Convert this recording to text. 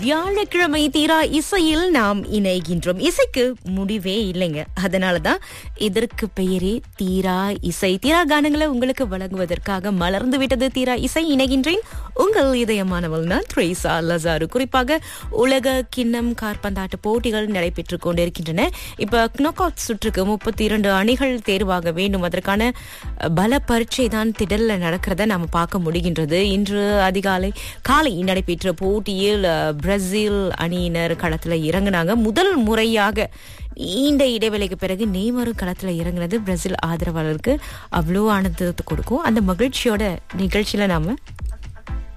வியாழக்கிழமை தீரா இசையில் நாம் இணைகின்றோம் இசைக்கு முடிவே இல்லைங்க அதனாலதான் இதற்கு பெயரே தீரா இசை தீரா கானங்களை உங்களுக்கு வழங்குவதற்காக மலர்ந்து விட்டது தீரா இசை இணைகின்றேன் உங்கள் இதயமானவள் நான் த்ரேசா லசாரு குறிப்பாக உலக கிண்ணம் கார்பந்தாட்ட போட்டிகள் நடைபெற்றுக் கொண்டிருக்கின்றன இப்ப knock out சுற்றுக்கு முப்பத்தி இரண்டு அணிகள் தேர்வாக வேண்டும் அதற்கான பல பரீட்சை தான் திடல்ல நடக்கிறத நாம பார்க்க முடிகின்றது இன்று அதிகாலை காலை நடைபெற்ற போட்டியில் அஹ், பிரேசில் அணியினர் களத்துல இறங்குனாங்க முதல் முறையாக நீண்ட இடைவேளைக்கு பிறகு நெய்மரும் களத்துல இறங்குனது பிரேசில் ஆதரவாளருக்கு அவ்வளோ ஆனந்தத்தை கொடுக்கும் அந்த மகிழ்ச்சியோட நிகழ்ச்சியில நாம